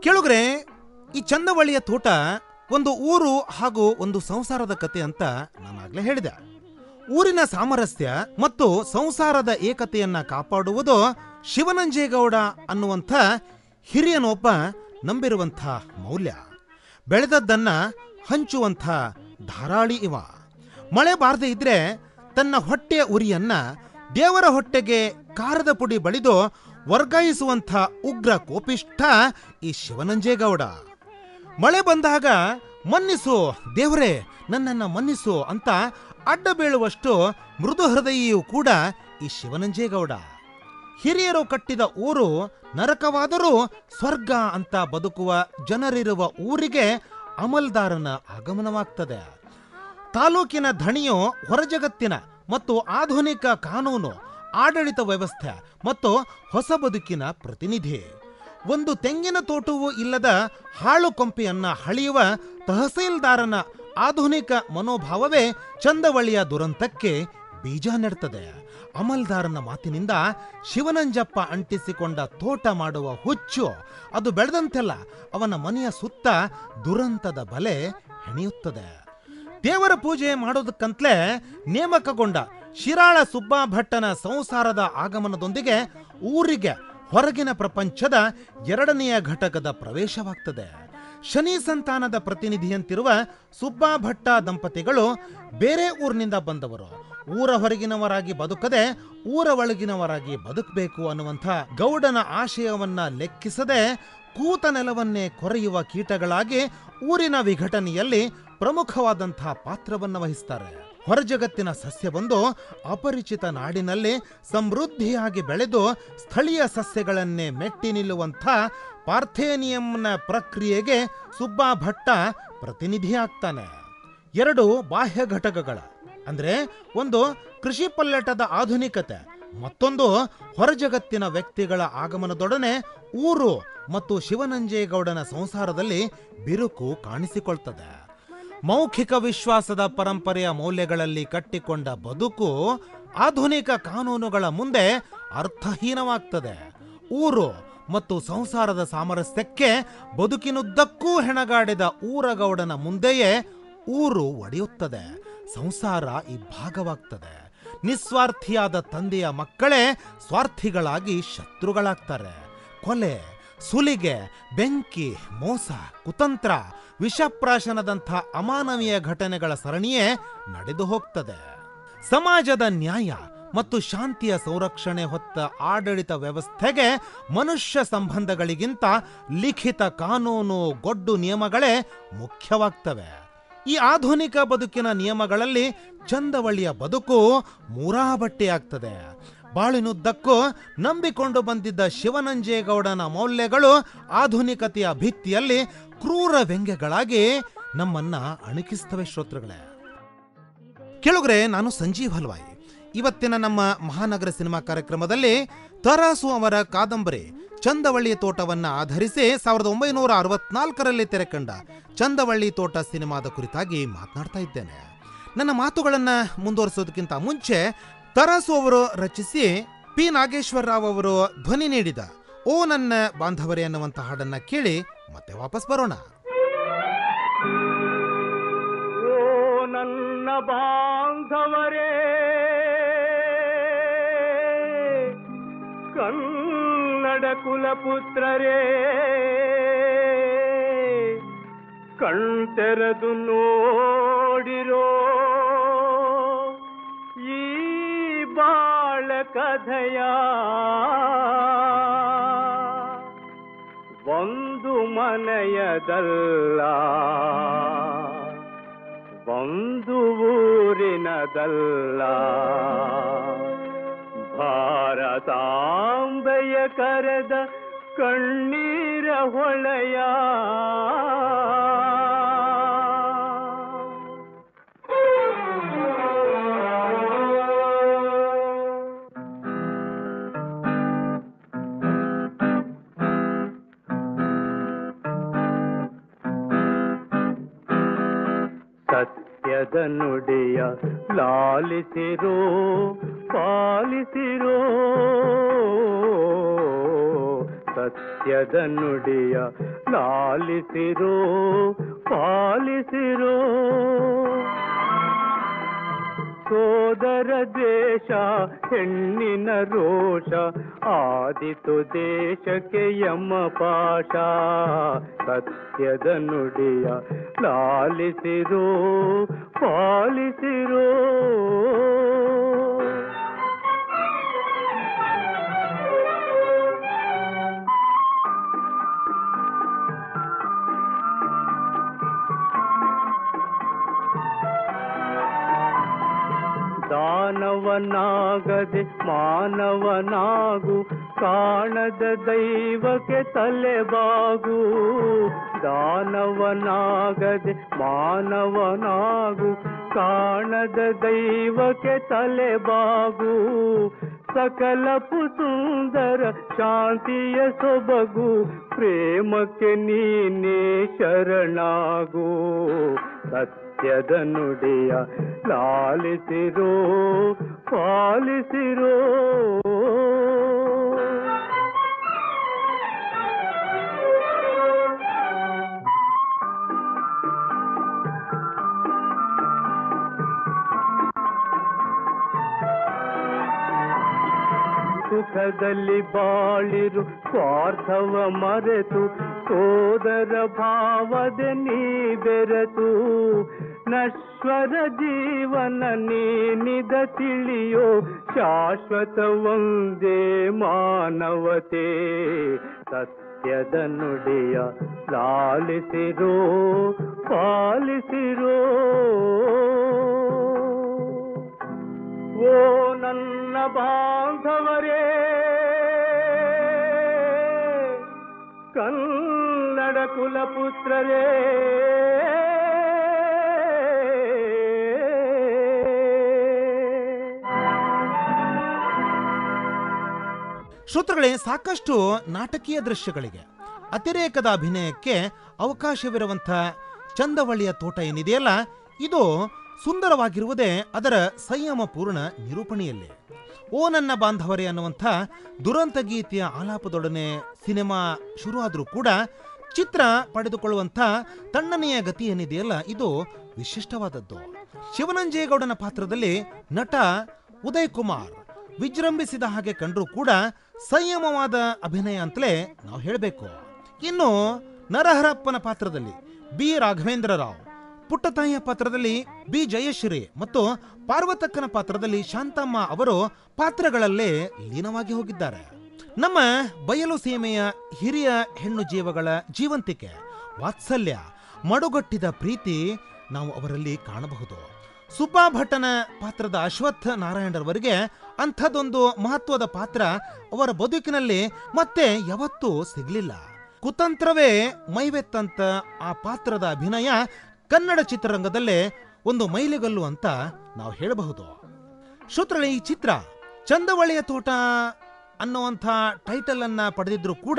ಕೇಳುಗ್ರೆ ಈ ಚಂದವಳ್ಳಿಯ ತೋಟ ಒಂದು ಊರು ಹಾಗೂ ಒಂದು ಸಂಸಾರದ ಕತೆ ಅಂತ ನಾನಾಗ್ಲೇ ಹೇಳಿದೆ ಊರಿನ ಸಾಮರಸ್ಯ ಮತ್ತು ಸಂಸಾರದ ಏಕತೆಯನ್ನ ಕಾಪಾಡುವುದು ಶಿವನಂಜೇಗೌಡ ಅನ್ನುವಂಥ ಹಿರಿಯನೊಬ್ಬ ನಂಬಿರುವಂಥ ಮೌಲ್ಯ ಬೆಳೆದದ್ದನ್ನ ಹಂಚುವಂಥ ಧಾರಾಳಿ ಇವ ಮಳೆ ಬಾರದೆ ಇದ್ರೆ ತನ್ನ ಹೊಟ್ಟೆಯ ಉರಿಯನ್ನ ದೇವರ ಹೊಟ್ಟೆಗೆ ಕಾರದ ಪುಡಿ ಬಳಿದು ವರ್ಗಾಯಿಸುವಂಥ ಉಗ್ರ ಕೋಪಿಷ್ಠ ಈ ಶಿವನಂಜೇಗೌಡ ಮಳೆ ಬಂದಾಗ ಮನ್ನಿಸು ದೇವರೇ ನನ್ನನ್ನ ಮನ್ನಿಸು ಅಂತ ಅಡ್ಡ ಬೀಳುವಷ್ಟು ಮೃದು ಹೃದಯಿಯೂ ಕೂಡ ಈ ಶಿವನಂಜೇಗೌಡ ಹಿರಿಯರು ಕಟ್ಟಿದ ಊರು ನರಕವಾದರೂ ಸ್ವರ್ಗ ಅಂತ ಬದುಕುವ ಜನರಿರುವ ಊರಿಗೆ ಅಮಲ್ದಾರನ ಆಗಮನವಾಗ್ತದೆ ತಾಲೂಕಿನ ಧಣಿಯು ಹೊರಜಗತ್ತಿನ ಮತ್ತು ಆಧುನಿಕ ಕಾನೂನು ಆಡಳಿತ ವ್ಯವಸ್ಥೆ ಮತ್ತು ಹೊಸ ಬದುಕಿನ ಪ್ರತಿನಿಧಿ ಒಂದು ತೆಂಗಿನ ತೋಟವೂ ಇಲ್ಲದ ಹಾಳು ಕೊಂಪೆಯನ್ನ ಹಳಿಯುವ ತಹಸೀಲ್ದಾರನ ಆಧುನಿಕ ಮನೋಭಾವವೇ ಚಂದವಳಿಯ ದುರಂತಕ್ಕೆ ಬೀಜ ನೆಡ್ತದೆ ಅಮಲ್ದಾರನ ಮಾತಿನಿಂದ ಶಿವನಂಜಪ್ಪ ಅಂಟಿಸಿಕೊಂಡ ತೋಟ ಮಾಡುವ ಹುಚ್ಚು ಅದು ಬೆಳೆದಂತೆಲ್ಲ ಅವನ ಮನೆಯ ಸುತ್ತ ದುರಂತದ ಬಲೆ ಹೆಣೆಯುತ್ತದೆ ದೇವರ ಪೂಜೆ ಮಾಡೋದಕ್ಕಂತಲೇ ನೇಮಕಗೊಂಡ ಶಿರಾಳ ಸುಬ್ಬಾ ಭಟ್ಟನ ಸಂಸಾರದ ಆಗಮನದೊಂದಿಗೆ ಊರಿಗೆ ಹೊರಗಿನ ಪ್ರಪಂಚದ ಎರಡನೆಯ ಘಟಕದ ಪ್ರವೇಶವಾಗ್ತದೆ ಶನಿ ಸಂತಾನದ ಪ್ರತಿನಿಧಿಯಂತಿರುವ ಸುಬ್ಬಾ ಭಟ್ಟ ದಂಪತಿಗಳು ಬೇರೆ ಊರಿನಿಂದ ಬಂದವರು ಊರ ಹೊರಗಿನವರಾಗಿ ಬದುಕದೆ ಊರ ಒಳಗಿನವರಾಗಿ ಬದುಕಬೇಕು ಅನ್ನುವಂಥ ಗೌಡನ ಆಶಯವನ್ನ ಲೆಕ್ಕಿಸದೆ ಕೂತ ನೆಲವನ್ನೇ ಕೊರೆಯುವ ಕೀಟಗಳಾಗಿ ಊರಿನ ವಿಘಟನೆಯಲ್ಲಿ ಪ್ರಮುಖವಾದಂಥ ಪಾತ್ರವನ್ನು ವಹಿಸ್ತಾರೆ ಹೊರಜಗತ್ತಿನ ಸಸ್ಯವೊಂದು ಅಪರಿಚಿತ ನಾಡಿನಲ್ಲಿ ಸಮೃದ್ಧಿಯಾಗಿ ಬೆಳೆದು ಸ್ಥಳೀಯ ಸಸ್ಯಗಳನ್ನೇ ಮೆಟ್ಟಿ ನಿಲ್ಲುವಂಥ ಪಾರ್ಥೇನಿಯಂನ ಪ್ರಕ್ರಿಯೆಗೆ ಸುಬ್ಬಾ ಭಟ್ಟ ಪ್ರತಿನಿಧಿಯಾಗ್ತಾನೆ ಎರಡು ಬಾಹ್ಯ ಘಟಕಗಳ ಅಂದ್ರೆ ಒಂದು ಕೃಷಿ ಪಲ್ಲಟದ ಆಧುನಿಕತೆ ಮತ್ತೊಂದು ಹೊರಜಗತ್ತಿನ ವ್ಯಕ್ತಿಗಳ ಆಗಮನದೊಡನೆ ಊರು ಮತ್ತು ಶಿವನಂಜೇಗೌಡನ ಸಂಸಾರದಲ್ಲಿ ಬಿರುಕು ಕಾಣಿಸಿಕೊಳ್ತದೆ ಮೌಖಿಕ ವಿಶ್ವಾಸದ ಪರಂಪರೆಯ ಮೌಲ್ಯಗಳಲ್ಲಿ ಕಟ್ಟಿಕೊಂಡ ಬದುಕು ಆಧುನಿಕ ಕಾನೂನುಗಳ ಮುಂದೆ ಅರ್ಥಹೀನವಾಗ್ತದೆ ಊರು ಮತ್ತು ಸಂಸಾರದ ಸಾಮರಸ್ಯಕ್ಕೆ ಬದುಕಿನುದ್ದಕ್ಕೂ ಹೆಣಗಾಡಿದ ಊರಗೌಡನ ಮುಂದೆಯೇ ಊರು ಒಡೆಯುತ್ತದೆ ಸಂಸಾರ ಇಬ್ಬಾಗವಾಗ್ತದೆ ನಿಸ್ವಾರ್ಥಿಯಾದ ತಂದೆಯ ಮಕ್ಕಳೇ ಸ್ವಾರ್ಥಿಗಳಾಗಿ ಶತ್ರುಗಳಾಗ್ತಾರೆ ಕೊಲೆ ಸುಲಿಗೆ ಬೆಂಕಿ ಮೋಸ ಕುತಂತ್ರ ವಿಷಪ್ರಾಶನದಂಥ ಅಮಾನವೀಯ ಘಟನೆಗಳ ಸರಣಿಯೇ ನಡೆದು ಹೋಗ್ತದೆ ಸಮಾಜದ ನ್ಯಾಯ ಮತ್ತು ಶಾಂತಿಯ ಸಂರಕ್ಷಣೆ ಹೊತ್ತ ಆಡಳಿತ ವ್ಯವಸ್ಥೆಗೆ ಮನುಷ್ಯ ಸಂಬಂಧಗಳಿಗಿಂತ ಲಿಖಿತ ಕಾನೂನು ಗೊಡ್ಡು ನಿಯಮಗಳೇ ಮುಖ್ಯವಾಗ್ತವೆ ಈ ಆಧುನಿಕ ಬದುಕಿನ ನಿಯಮಗಳಲ್ಲಿ ಚಂದವಳ್ಳಿಯ ಬದುಕು ಮೂರಾಬಟ್ಟೆಯಾಗ್ತದೆ ಬಾಳಿನುದ್ದಕ್ಕೂ ನಂಬಿಕೊಂಡು ಬಂದಿದ್ದ ಶಿವನಂಜೇಗೌಡನ ಮೌಲ್ಯಗಳು ಆಧುನಿಕತೆಯ ಭಿತ್ತಿಯಲ್ಲಿ ಕ್ರೂರ ವ್ಯಂಗ್ಯಗಳಾಗಿ ನಮ್ಮನ್ನ ಅಣುಕಿಸ್ತವೆ ಶ್ರೋತೃಗಳೇ ಕೆಳಗ್ರೆ ನಾನು ಸಂಜೀವ್ ಹಲ್ವಾಯಿ ಇವತ್ತಿನ ನಮ್ಮ ಮಹಾನಗರ ಸಿನಿಮಾ ಕಾರ್ಯಕ್ರಮದಲ್ಲಿ ತರಾಸು ಅವರ ಕಾದಂಬರಿ ಚಂದವಳ್ಳಿ ತೋಟವನ್ನ ಆಧರಿಸಿ ಸಾವಿರದ ಒಂಬೈನೂರ ಅರವತ್ನಾಲ್ಕರಲ್ಲಿ ತೆರೆಕಂಡ ಚಂದವಳ್ಳಿ ತೋಟ ಸಿನಿಮಾದ ಕುರಿತಾಗಿ ಮಾತನಾಡ್ತಾ ಇದ್ದೇನೆ ನನ್ನ ಮಾತುಗಳನ್ನ ಮುಂದುವರಿಸೋದಕ್ಕಿಂತ ಮುಂಚೆ ತರಾಸು ಅವರು ರಚಿಸಿ ಪಿ ನಾಗೇಶ್ವರ ರಾವ್ ಅವರು ಧ್ವನಿ ನೀಡಿದ ಓ ನನ್ನ ಬಾಂಧವರೇ ಅನ್ನುವಂಥ ಹಾಡನ್ನ ಕೇಳಿ ಮತ್ತೆ ವಾಪಸ್ ಬರೋಣ ಓ ನನ್ನ ಬಾಂಧವರೇ ಕನ್ನಡ ಕುಲಪುತ್ರರೇ ಕಣ್ತೆರೆದು ನೋಡಿರೋ ಈ ಬಾಳ ಕಥೆಯ ಒಂದು ಮನೆಯದಲ್ಲ ಒಂದು ಊರಿನದಲ್ಲ ಭಾರತಾಂಬೆಯ ಕರೆದ ಕಣ್ಣೀರ ಹೊಳೆಯ ಸತ್ಯದ ನುಡಿಯ ಲಾಲಿಸಿರೋ ಪಾಲಿಸಿರೋ ಸತ್ಯದ ನುಡಿಯ ಲಾಲಿಸಿರೋ ಪಾಲಿಸಿರೋ ಸೋದರ ದ್ವೇಷ ಹೆಣ್ಣಿನ ರೋಷ ಆದಿತು ದೇಶಕ್ಕೆ ಯಮ ಪಾಶ ಸತ್ಯದ ನುಡಿಯ ಲಾಲಿಸಿರೋ ಪಾಲಿಸಿರೋ ದಾನವನಾಗದೆ ಮಾನವನಾಗು ಕಾಣದ ದೈವಕ್ಕೆ ತಲೆಬಾಗು ದಾನವನಾಗದೆ ಮಾನವನಾಗು ಕಾಣದ ದೈವಕ್ಕೆ ತಲೆಬಾಗು ಸಕಲ ಸುಂದರ ಶಾಂತಿಯ ಸೊಬಗು ಪ್ರೇಮಕ್ಕೆ ನೀನೇ ಶರಣಾಗು ಸತ್ಯದ ನುಡಿಯ ಲಾಲಿಸಿರೋ ಪಾಲಿಸಿರೋ ಸುಖದಲ್ಲಿ ಬಾಳಿರು ಸ್ವಾರ್ಥವ ಮರೆತು ಸೋದರ ಭಾವದೆ ನೀ ಬೆರೆತು ನಶ್ವರ ಜೀವನ ನೀನಿದ ತಿಳಿಯೋ ಶಾಶ್ವತ ಒಂದೇ ಮಾನವತೆ ಸತ್ಯದ ನುಡಿಯ ಲಾಲಿಸಿರೋ ಪಾಲಿಸಿರೋ ಓ ನನ್ನ ಬಾಂಧವರೇ ಕನ್ನಡ ಕುಲಪುತ್ರರೇ ಶ್ರೋತೃಗಳೇ ಸಾಕಷ್ಟು ನಾಟಕೀಯ ದೃಶ್ಯಗಳಿಗೆ ಅತಿರೇಕದ ಅಭಿನಯಕ್ಕೆ ಅವಕಾಶವಿರುವಂಥ ಚಂದವಳ್ಳಿಯ ತೋಟ ಏನಿದೆಯಲ್ಲ ಇದು ಸುಂದರವಾಗಿರುವುದೇ ಅದರ ಸಂಯಮ ಪೂರ್ಣ ನಿರೂಪಣೆಯಲ್ಲಿ ಓ ನನ್ನ ಬಾಂಧವರೇ ಅನ್ನುವಂಥ ದುರಂತ ಗೀತೆಯ ಆಲಾಪದೊಡನೆ ಸಿನಿಮಾ ಶುರುವಾದರೂ ಕೂಡ ಚಿತ್ರ ಪಡೆದುಕೊಳ್ಳುವಂಥ ತಣ್ಣನೆಯ ಗತಿ ಏನಿದೆಯಲ್ಲ ಇದು ವಿಶಿಷ್ಟವಾದದ್ದು ಶಿವನಂಜೇಗೌಡನ ಪಾತ್ರದಲ್ಲಿ ನಟ ಉದಯ್ ಕುಮಾರ್ ವಿಜೃಂಭಿಸಿದ ಹಾಗೆ ಕಂಡ್ರೂ ಕೂಡ ಸಂಯಮವಾದ ಅಭಿನಯ ಅಂತಲೇ ನಾವು ಹೇಳಬೇಕು ಇನ್ನು ನರಹರಪ್ಪನ ಪಾತ್ರದಲ್ಲಿ ಬಿ ರಾಘವೇಂದ್ರ ರಾವ್ ಪುಟ್ಟತಾಯಿಯ ಪಾತ್ರದಲ್ಲಿ ಬಿ ಜಯಶ್ರೀ ಮತ್ತು ಪಾರ್ವತಕ್ಕನ ಪಾತ್ರದಲ್ಲಿ ಶಾಂತಮ್ಮ ಅವರು ಪಾತ್ರಗಳಲ್ಲೇ ಲೀನವಾಗಿ ಹೋಗಿದ್ದಾರೆ ನಮ್ಮ ಬಯಲು ಸೀಮೆಯ ಹಿರಿಯ ಹೆಣ್ಣು ಜೀವಗಳ ಜೀವಂತಿಕೆ ವಾತ್ಸಲ್ಯ ಮಡುಗಟ್ಟಿದ ಪ್ರೀತಿ ನಾವು ಅವರಲ್ಲಿ ಕಾಣಬಹುದು ಸುಬ್ಬಾ ಭಟ್ಟನ ಪಾತ್ರದ ಅಶ್ವತ್ಥ ನಾರಾಯಣರವರಿಗೆ ಅಂಥದ್ದೊಂದು ಮಹತ್ವದ ಪಾತ್ರ ಅವರ ಬದುಕಿನಲ್ಲಿ ಮತ್ತೆ ಯಾವತ್ತೂ ಸಿಗಲಿಲ್ಲ ಕುತಂತ್ರವೇ ಮೈವೆತ್ತಂತ ಆ ಪಾತ್ರದ ಅಭಿನಯ ಕನ್ನಡ ಚಿತ್ರರಂಗದಲ್ಲೇ ಒಂದು ಮೈಲಿಗಲ್ಲು ಅಂತ ನಾವು ಹೇಳಬಹುದು ಶ್ರೋತೃಗಳೇ ಈ ಚಿತ್ರ ಚಂದವಳಿಯ ತೋಟ ಅನ್ನುವಂಥ ಟೈಟಲ್ ಅನ್ನ ಪಡೆದಿದ್ರು ಕೂಡ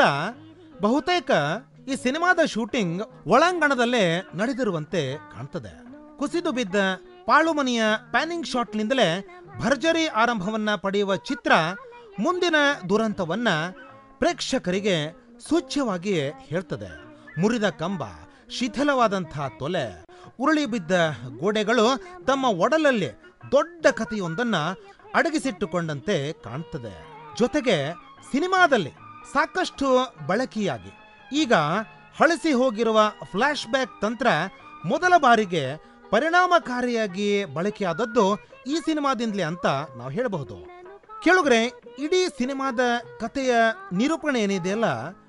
ಬಹುತೇಕ ಈ ಸಿನಿಮಾದ ಶೂಟಿಂಗ್ ಒಳಾಂಗಣದಲ್ಲೇ ನಡೆದಿರುವಂತೆ ಕಾಣ್ತದೆ ಕುಸಿದು ಬಿದ್ದ ಪಾಳುಮನೆಯ ಪ್ಯಾನಿಂಗ್ ಶಾಟ್ನಿಂದಲೇ ಭರ್ಜರಿ ಆರಂಭವನ್ನ ಪಡೆಯುವ ಚಿತ್ರ ಮುಂದಿನ ದುರಂತವನ್ನ ಪ್ರೇಕ್ಷಕರಿಗೆ ಸೂಚ್ಯವಾಗಿ ಹೇಳ್ತದೆ ಮುರಿದ ಕಂಬ ಶಿಥಿಲವಾದಂಥ ತೊಲೆ ಉರುಳಿ ಬಿದ್ದ ಗೋಡೆಗಳು ತಮ್ಮ ಒಡಲಲ್ಲಿ ದೊಡ್ಡ ಕಥೆಯೊಂದನ್ನ ಅಡಗಿಸಿಟ್ಟುಕೊಂಡಂತೆ ಕಾಣ್ತದೆ ಜೊತೆಗೆ ಸಿನಿಮಾದಲ್ಲಿ ಸಾಕಷ್ಟು ಬಳಕೆಯಾಗಿ ಈಗ ಹಳಸಿ ಹೋಗಿರುವ ಫ್ಲಾಶ್ ಬ್ಯಾಕ್ ತಂತ್ರ ಮೊದಲ ಬಾರಿಗೆ ಪರಿಣಾಮಕಾರಿಯಾಗಿ ಬಳಕೆಯಾದದ್ದು ಈ ಸಿನಿಮಾದಿಂದಲೇ ಅಂತ ನಾವು ಹೇಳಬಹುದು ಕೇಳುಗ್ರೆ ಇಡೀ ಸಿನಿಮಾದ ಕಥೆಯ ನಿರೂಪಣೆ ಏನಿದೆಯಲ್ಲ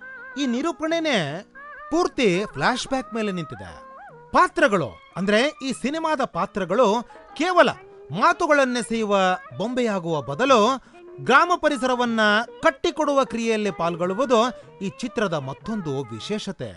ಈ ನಿರೂಪಣೆನೇ ಪೂರ್ತಿ ಫ್ಲಾಶ್ ಬ್ಯಾಕ್ ಮೇಲೆ ನಿಂತಿದೆ ಪಾತ್ರಗಳು ಅಂದ್ರೆ ಈ ಸಿನಿಮಾದ ಪಾತ್ರಗಳು ಕೇವಲ ಮಾತುಗಳನ್ನೆಸೆಯುವ ಬೊಂಬೆಯಾಗುವ ಬದಲು ಗ್ರಾಮ ಪರಿಸರವನ್ನ ಕಟ್ಟಿಕೊಡುವ ಕ್ರಿಯೆಯಲ್ಲಿ ಪಾಲ್ಗೊಳ್ಳುವುದು ಈ ಚಿತ್ರದ ಮತ್ತೊಂದು ವಿಶೇಷತೆ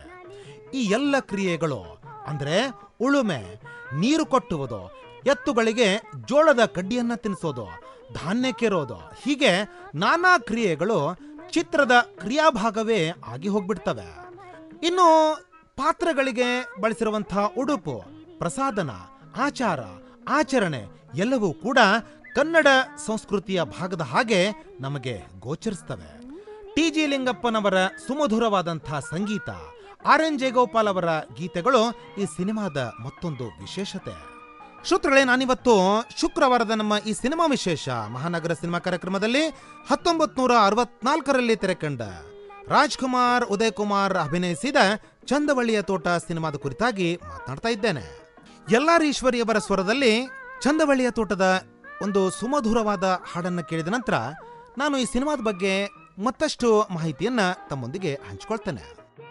ಈ ಎಲ್ಲ ಕ್ರಿಯೆಗಳು ಅಂದ್ರೆ ಉಳುಮೆ ನೀರು ಕೊಟ್ಟುವುದು ಎತ್ತುಗಳಿಗೆ ಜೋಳದ ಕಡ್ಡಿಯನ್ನ ತಿನ್ನಿಸೋದು ಧಾನ್ಯ ಕೆರೋದು ಹೀಗೆ ನಾನಾ ಕ್ರಿಯೆಗಳು ಚಿತ್ರದ ಕ್ರಿಯಾಭಾಗವೇ ಆಗಿ ಹೋಗ್ಬಿಡ್ತವೆ ಇನ್ನು ಪಾತ್ರಗಳಿಗೆ ಬಳಸಿರುವಂತಹ ಉಡುಪು ಪ್ರಸಾದನ ಆಚಾರ ಆಚರಣೆ ಎಲ್ಲವೂ ಕೂಡ ಕನ್ನಡ ಸಂಸ್ಕೃತಿಯ ಭಾಗದ ಹಾಗೆ ನಮಗೆ ಗೋಚರಿಸ್ತವೆ ಟಿ ಜಿ ಲಿಂಗಪ್ಪನವರ ಸುಮಧುರವಾದಂಥ ಸಂಗೀತ ಆರ್ ಎನ್ ಜಯಗೋಪಾಲ್ ಅವರ ಗೀತೆಗಳು ಈ ಸಿನಿಮಾದ ಮತ್ತೊಂದು ವಿಶೇಷತೆ ಶ್ರೋತೃಗಳೇ ನಾನಿವತ್ತು ಶುಕ್ರವಾರದ ನಮ್ಮ ಈ ಸಿನಿಮಾ ವಿಶೇಷ ಮಹಾನಗರ ಸಿನಿಮಾ ಕಾರ್ಯಕ್ರಮದಲ್ಲಿ ಹತ್ತೊಂಬತ್ ನೂರ ಅರವತ್ನಾಲ್ಕರಲ್ಲಿ ತೆರೆಕಂಡ ರಾಜ್ಕುಮಾರ್ ಉದಯ್ ಕುಮಾರ್ ಅಭಿನಯಿಸಿದ ಚಂದವಳ್ಳಿಯ ತೋಟ ಸಿನಿಮಾದ ಕುರಿತಾಗಿ ಮಾತನಾಡ್ತಾ ಇದ್ದೇನೆ ಎಲ್ಲಾರ್ ಈಶ್ವರಿಯವರ ಸ್ವರದಲ್ಲಿ ಚಂದವಳ್ಳಿಯ ತೋಟದ ಒಂದು ಸುಮಧುರವಾದ ಹಾಡನ್ನು ಕೇಳಿದ ನಂತರ ನಾನು ಈ ಸಿನಿಮಾದ ಬಗ್ಗೆ ಮತ್ತಷ್ಟು ಮಾಹಿತಿಯನ್ನ ತಮ್ಮೊಂದಿಗೆ ಹಂಚಿಕೊಳ್ತೇನೆ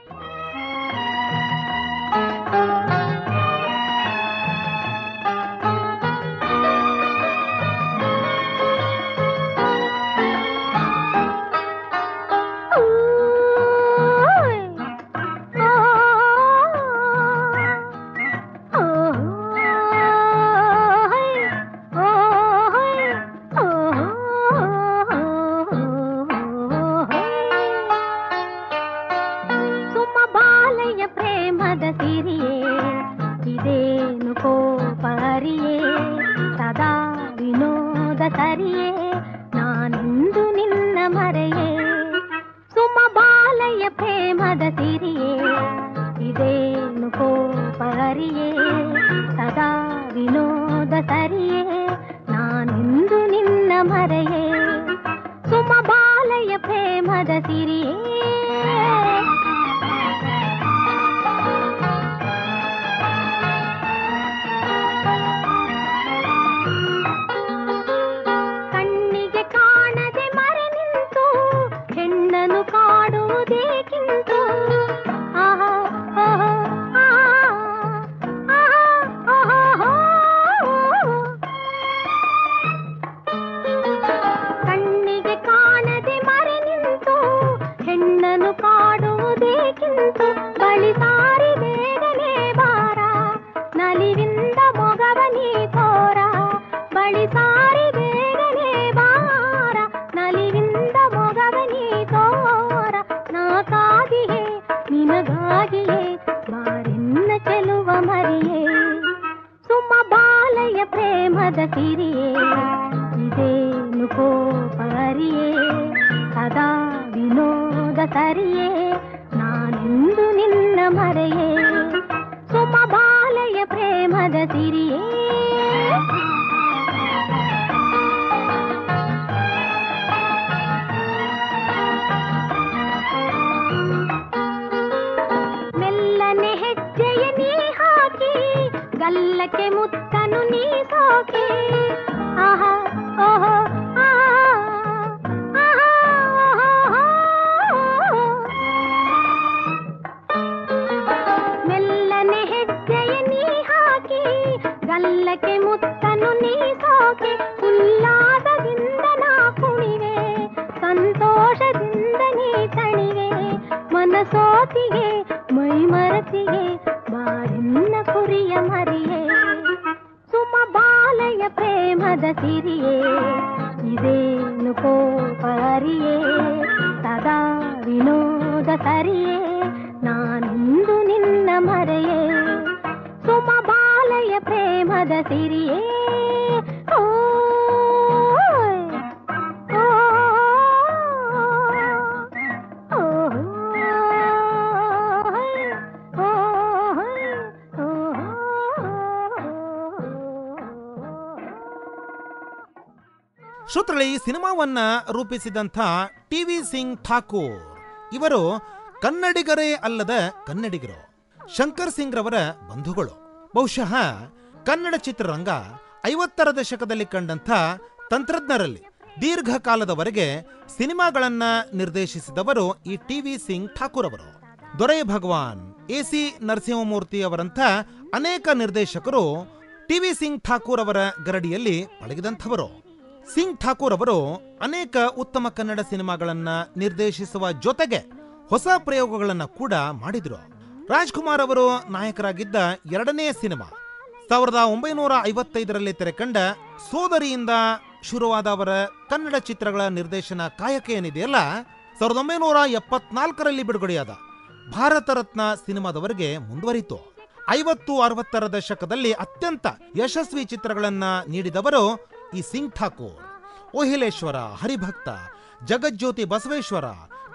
ಸುಮ ಬಾಲಯ್ಯ ಪ್ರೇಮದ ಸಿರಿಯೇ ಇದೇನು ಕೋಪರಿಯೇ ಸದಾ ವಿನೋದ ಸರಿಯೇ ನಾನೆಂದು ನಿನ್ನ ಮರೆಯೇ ಸುಮ ಬಾಲಯ್ಯ ಪ್ರೇಮದ ಸಿರಿಯೇ ಇದೇನು ಕೋಪರಿಯೇ ಸದಾ ವಿನೋದ ಸರಿಯೇ ನಾನೆಂದು ನಿನ್ನ ಮರೆಯೇ ಸುಮ ಬಾಲಯ್ಯ ಪ್ರೇಮದ ಸಿರಿಯೇ ಕಣ್ಣಿಗೆ ಕಾಣದೆ ಮರೆ ನಿಂತು ಹೆಣ್ಣನು ಕಾಡುವುದೇಕಿಂತು ಆಹಾ, ಆಹಾ, ಆಹಾ, ಆಹಾ, ಆಹಾ. ಕಣ್ಣಿಗೆ ಕಾಣದೆ ಮರೆ ನಿಂತು ಹೆಣ್ಣನು ಕಾಡುವುದೇಕಿಂತು ಬಳಿ ಸಾರಿ ಬೇಗನೆ ಬಾರ ನಲಿವಿಂದ ಮೊಗವ ನೀ ತೋರ ಬಳಿ ಸಾರಿ ಬೇಗನೆ ಬಾರ ನಲಿವಿಂದ ಮೊಗವ ನೀ ತೋರ ನಾ ಕಾದಿಯೇ ನಿನಗಾಗಿಯೇ ಬಾರೆನ್ನ ಚೆಲುವ ಮರಿಯೇ ಸುಮ್ಮ ಬಾಲಯ್ಯ ಪ್ರೇಮದ ಸಿರಿಯೇ ಇದೇನು ಕೋಪರಿಯೇ ಸದಾ ವಿನೋದ ಸರಿಯೇ ನಾನೆಂದು ನಿನ್ನ ಮರೆಯೇ ಸುಮ ಬಾಲಯ್ಯ ಪ್ರೇಮದ ಸಿರಿಯೇ ಮೆಲ್ಲನೆ ಹೆಜ್ಜೆಯ ನೀ ಹಾಕಿ ಗಲ್ಲಕ್ಕೆ ಮುತ್ತನು ನೀ ಸೋಕಿ ಆಹಾ ಓಹೋ ಆ, ಆಹಾ, ಓಹೋ, ಮೆಲ್ಲನೆ ಹೆಜ್ಜೆಯ ನೀ ಹಾಕಿ ಗಲ್ಲಕ್ಕೆ ಮುತ್ತನು ನೀ ಸೋಕಿ ಉಲ್ಲಾಸದಿಂದ ನಾ ಕುಣಿವೆ ಸಂತೋಷದಿಂದ ನೀ ತಣಿವೆ ಮನಸೋತಿಗೆ ಮೈ ಮರತಿಗೆ ಬಾರಿನ್ನ ಕುರಿಯ ಮರಿಯೇ ಸುಮ ಬಾಲಯ ಪ್ರೇಮದ ಸಿರಿಯೇ ಇದೇನು ಕೋಪರಿಯೇ ಸದಾ ವಿನೋದ ಸರಿಯೇ ನಾನೆಂದು ನಿನ್ನ ಮರೆಯೇ ಸುಮ ಬಾಲಯ ಪ್ರೇಮದ ಸಿರಿಯೇ ಓ ಶ್ರೋತೃಗಳೇ ಈ ಸಿನಿಮಾವನ್ನ ರೂಪಿಸಿದಂಥ ಟಿ ವಿ ಸಿಂಗ್ ಠಾಕೂರ್ ಇವರು ಕನ್ನಡಿಗರೇ ಅಲ್ಲದ ಕನ್ನಡಿಗರು ಶಂಕರ್ ಸಿಂಗ್ ರವರ ಬಂಧುಗಳು ಬಹುಶಃ ಕನ್ನಡ ಚಿತ್ರರಂಗ ಐವತ್ತರ ದಶಕದಲ್ಲಿ ಕಂಡಂಥ ತಂತ್ರಜ್ಞರಲ್ಲಿ ದೀರ್ಘಕಾಲದವರೆಗೆ ಸಿನಿಮಾಗಳನ್ನ ನಿರ್ದೇಶಿಸಿದವರು ಈ ಟಿ ವಿ ಸಿಂಗ್ ಠಾಕೂರ್ ಅವರು ದೊರೆ ಭಗವಾನ್ ಎ ಸಿ ನರಸಿಂಹಮೂರ್ತಿ ಅವರಂಥ ಅನೇಕ ನಿರ್ದೇಶಕರು ಟಿ ವಿ ಸಿಂಗ್ ಠಾಕೂರ್ ಅವರ ಗರಡಿಯಲ್ಲಿ ಪಳಗಿದಂಥವರು ಸಿಂಗ್ ಠಾಕೂರ್ ಅವರು ಅನೇಕ ಉತ್ತಮ ಕನ್ನಡ ಸಿನಿಮಾಗಳನ್ನ ನಿರ್ದೇಶಿಸುವ ಜೊತೆಗೆ ಹೊಸ ಪ್ರಯೋಗಗಳನ್ನ ಕೂಡ ಮಾಡಿದ್ರು ರಾಜ್ಕುಮಾರ್ ಅವರು ನಾಯಕರಾಗಿದ್ದ ಎರಡನೇ ಸಿನಿಮಾ ಸಾವಿರದ ಒಂಬೈನೂರ ಐವತ್ತೈದರಲ್ಲಿ ತೆರೆಕಂಡ ಸೋದರಿಯಿಂದ ಶುರುವಾದ ಅವರ ಕನ್ನಡ ಚಿತ್ರಗಳ ನಿರ್ದೇಶನ ಕಾಯಕ ಏನಿದೆಯಲ್ಲ ಸಾವಿರದ ಒಂಬೈನೂರ ಎಪ್ಪತ್ನಾಲ್ಕರಲ್ಲಿ ಬಿಡುಗಡೆಯಾದ ಭಾರತ ರತ್ನ ಸಿನಿಮಾದವರೆಗೆ ಮುಂದುವರಿತು ಐವತ್ತು ಅರವತ್ತರ ದಶಕದಲ್ಲಿ ಅತ್ಯಂತ ಯಶಸ್ವಿ ಚಿತ್ರಗಳನ್ನ ನೀಡಿದವರು ಈ ಸಿಂಗ್ ಠಾಕೂರ್ ಓಹಿಲೇಶ್ವರ ಹರಿಭಕ್ತ ಜಗಜ್ಯೋತಿ ಬಸವೇಶ್ವರ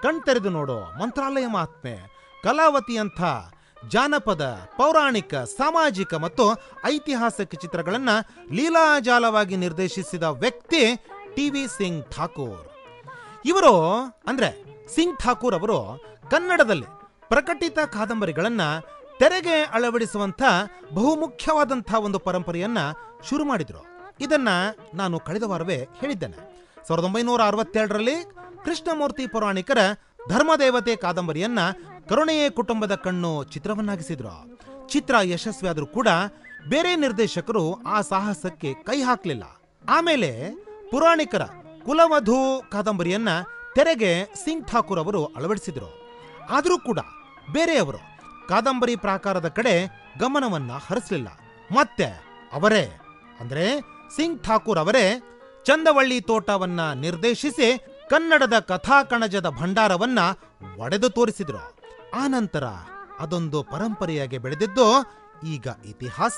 ಕಣ್ತೆರೆದು ನೋಡೋ ಮಂತ್ರಾಲಯ ಮಹಾತ್ಮೆ ಕಲಾವತಿಯಂಥ ಜಾನಪದ ಪೌರಾಣಿಕ ಸಾಮಾಜಿಕ ಮತ್ತು ಐತಿಹಾಸಿಕ ಚಿತ್ರಗಳನ್ನ ಲೀಲಾಜಾಲವಾಗಿ ನಿರ್ದೇಶಿಸಿದ ವ್ಯಕ್ತಿ ಟಿ ವಿ ಸಿಂಗ್ ಠಾಕೂರ್ ಇವರು ಅಂದ್ರೆ ಸಿಂಗ್ ಠಾಕೂರ್ ಅವರು ಕನ್ನಡದಲ್ಲಿ ಪ್ರಕಟಿತ ಕಾದಂಬರಿಗಳನ್ನ ತೆರೆಗೆ ಅಳವಡಿಸುವಂತ ಬಹುಮುಖ್ಯವಾದಂಥ ಒಂದು ಪರಂಪರೆಯನ್ನ ಶುರು ಮಾಡಿದ್ರು ಇದನ್ನ ನಾನು ಕಳೆದ ವಾರವೇ ಹೇಳಿದ್ದೇನೆ ಸಾವಿರದ ಒಂಬೈನೂರ ಅರವತ್ತೆರಡರಲ್ಲಿ ಕೃಷ್ಣಮೂರ್ತಿ ಪೌರಾಣಿಕರ ಧರ್ಮದೇವತೆ ಕಾದಂಬರಿಯನ್ನ ಕರುಣೆಯೇ ಕುಟುಂಬದ ಕಣ್ಣು ಚಿತ್ರವನ್ನಾಗಿಸಿದ್ರು ಚಿತ್ರ ಯಶಸ್ವಿಯಾದರೂ ಕೂಡ ಬೇರೆ ನಿರ್ದೇಶಕರು ಆ ಸಾಹಸಕ್ಕೆ ಕೈ ಹಾಕಲಿಲ್ಲ ಆಮೇಲೆ ಪುರಾಣಿಕರ ಕುಲವಧು ಕಾದಂಬರಿಯನ್ನ ತೆರೆಗೆ ಸಿಂಗ್ ಠಾಕೂರ್ ಅವರು ಅಳವಡಿಸಿದ್ರು ಆದರೂ ಕೂಡ ಬೇರೆಯವರು ಕಾದಂಬರಿ ಪ್ರಾಕಾರದ ಕಡೆ ಗಮನವನ್ನ ಹರಿಸಲಿಲ್ಲ ಮತ್ತೆ ಅವರೇ ಅಂದ್ರೆ ಸಿಂಗ್ ಠಾಕೂರ್ ಅವರೇ ಚಂದವಳ್ಳಿ ತೋಟವನ್ನ ನಿರ್ದೇಶಿಸಿ ಕನ್ನಡದ ಕಥಾಕಣಜದ ಭಂಡಾರವನ್ನ ಒಡೆದು ತೋರಿಸಿದ್ರು ಆನಂತರ ಅದೊಂದು ಪರಂಪರೆಯಾಗಿ ಬೆಳೆದಿದ್ದು ಈಗ ಇತಿಹಾಸ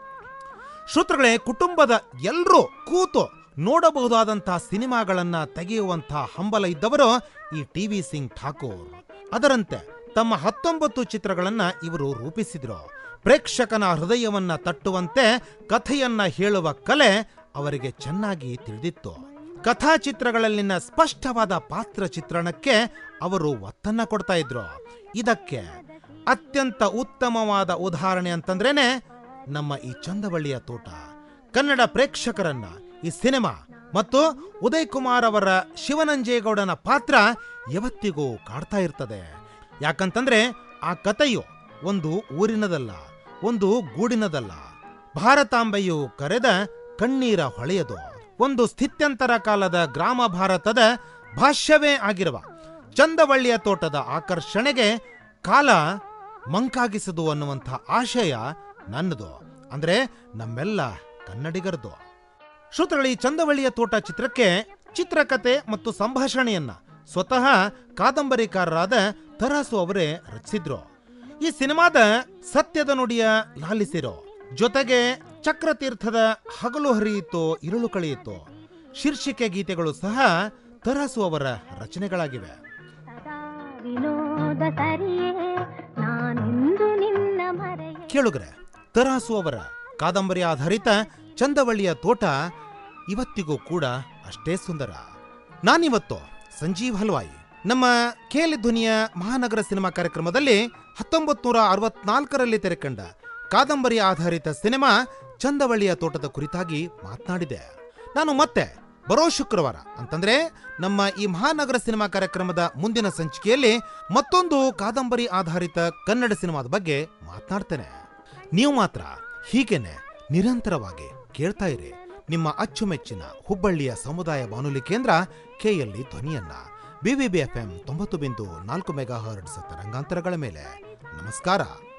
ಶ್ರೋತೃಗಳೇ ಕುಟುಂಬದ ಎಲ್ಲರೂ ಕೂತು ನೋಡಬಹುದಾದಂತಹ ಸಿನಿಮಾಗಳನ್ನ ತೆಗೆಯುವಂಥ ಹಂಬಲ ಇದ್ದವರು ಈ ಟಿ ವಿ ಸಿಂಗ್ ಠಾಕೂರ್ ಅದರಂತೆ ತಮ್ಮ ಹತ್ತೊಂಬತ್ತು ಚಿತ್ರಗಳನ್ನ ಇವರು ರೂಪಿಸಿದ್ರು ಪ್ರೇಕ್ಷಕನ ಹೃದಯವನ್ನ ತಟ್ಟುವಂತೆ ಕಥೆಯನ್ನ ಹೇಳುವ ಕಲೆ ಅವರಿಗೆ ಚೆನ್ನಾಗಿ ತಿಳಿದಿತ್ತು ಕಥಾಚಿತ್ರಗಳಲ್ಲಿನ ಸ್ಪಷ್ಟವಾದ ಪಾತ್ರ ಚಿತ್ರಣಕ್ಕೆ ಅವರು ಒತ್ತನ್ನ ಕೊಡ್ತಾ ಇದ್ರು ಇದಕ್ಕೆ ಅತ್ಯಂತ ಉತ್ತಮವಾದ ಉದಾಹರಣೆ ಅಂತಂದ್ರೇನೆ ನಮ್ಮ ಈ ಚಂದವಳ್ಳಿಯ ತೋಟ ಕನ್ನಡ ಪ್ರೇಕ್ಷಕರನ್ನ ಈ ಸಿನಿಮಾ ಮತ್ತು ಉದಯ್ ಕುಮಾರ್ ಅವರ ಶಿವನಂಜೇಗೌಡನ ಪಾತ್ರ ಯಾವತ್ತಿಗೂ ಕಾಡ್ತಾ ಇರ್ತದೆ ಯಾಕಂತಂದ್ರೆ ಆ ಕಥೆಯು ಒಂದು ಊರಿನದಲ್ಲ ಒಂದು ಗೂಡಿನದಲ್ಲ ಭಾರತಾಂಬೆಯು ಕರೆದ ಕಣ್ಣೀರ ಹೊಳೆಯದು ಒಂದು ಸ್ಥಿತ್ಯಂತರ ಕಾಲದ ಗ್ರಾಮ ಭಾರತದ ಭಾಷ್ಯವೇ ಆಗಿರುವ ಚಂದವಳ್ಳಿಯ ತೋಟದ ಆಕರ್ಷಣೆಗೆ ಕಾಲ ಮಂಕಾಗಿಸದು ಅನ್ನುವಂಥ ಆಶಯ ನನ್ನದು ಅಂದ್ರೆ ನಮ್ಮೆಲ್ಲ ಕನ್ನಡಿಗರದು ಶ್ರೋತೃಗಳು ಈ ಚಂದವಳ್ಳಿಯ ತೋಟ ಚಿತ್ರಕ್ಕೆ ಚಿತ್ರಕಥೆ ಮತ್ತು ಸಂಭಾಷಣೆಯನ್ನ ಸ್ವತಃ ಕಾದಂಬರಿಕಾರರಾದ ತರಾಸು ಅವರೇ ರಚಿಸಿದ್ರು ಈ ಸಿನಿಮಾದ ಸತ್ಯದ ನುಡಿಯ ಲಾಲಿಸಿರೋ ಜೊತೆಗೆ ಚಕ್ರತೀರ್ಥದ ಹಗಲು ಹರಿಯಿತೋ ಇರುಳು ಕಳೆಯಿತೋ ಶೀರ್ಷಿಕೆ ಗೀತೆಗಳು ಸಹ ತರಾಸು ಅವರ ರಚನೆಗಳಾಗಿವೆ ಸದಾ ವಿನೋದ ಸರಿಯೇ ನಾನೆಂದು ನಿನ್ನ ಮರೆಯೇ ಕೇಳುಗರೆ ತರಾಸು ಅವರ ಕಾದಂಬರಿ ಆಧಾರಿತ ಚಂದವಳ್ಳಿಯ ತೋಟ ಇವತ್ತಿಗೂ ಕೂಡ ಅಷ್ಟೇ ಸುಂದರ ನಾನಿವತ್ತು ಸಂಜೀವ್ ಹಲ್ವಾಯಿ ನಮ್ಮ ಕೇಲಿ ಧ್ವನಿಯ ಮಹಾನಗರ ಸಿನಿಮಾ ಕಾರ್ಯಕ್ರಮದಲ್ಲಿ ಹತ್ತೊಂಬತ್ತು ನೂರ ಅರವತ್ನಾಲ್ಕರಲ್ಲಿ ತೆರೆಕಂಡ ಕಾದಂಬರಿ ಆಧಾರಿತ ಸಿನಿಮಾ ಚಂದವಳ್ಳಿಯ ತೋಟದ ಕುರಿತಾಗಿ ಮಾತನಾಡಿದೆ ನಾನು ಮತ್ತೆ ಬರೋ ಶುಕ್ರವಾರ ಅಂತಂದ್ರೆ ನಮ್ಮ ಈ ಮಹಾನಗರ ಸಿನಿಮಾ ಕಾರ್ಯಕ್ರಮದ ಮುಂದಿನ ಸಂಚಿಕೆಯಲ್ಲಿ ಮತ್ತೊಂದು ಕಾದಂಬರಿ ಆಧಾರಿತ ಕನ್ನಡ ಸಿನಿಮಾದ ಬಗ್ಗೆ ಮಾತನಾಡ್ತೇನೆ ನೀವು ಮಾತ್ರ ಹೀಗೇನೆ ನಿರಂತರವಾಗಿ ಕೇಳ್ತಾ ಇರಿ ನಿಮ್ಮ ಅಚ್ಚುಮೆಚ್ಚಿನ ಹುಬ್ಬಳ್ಳಿಯ ಸಮುದಾಯ ಬಾನುಲಿ ಕೇಂದ್ರ ಕೆಎಲ್ಇ ಧ್ವನಿಯನ್ನ ಬಿವಿಬಿ ಎಫ್ಎಂ ತೊಂಬತ್ತು ಬಿಂದು ನಾಲ್ಕು ಮೆಗಾ ಹರ್ಡ್ಸ್ ತರಂಗಾಂತರಗಳ ಮೇಲೆ ನಮಸ್ಕಾರ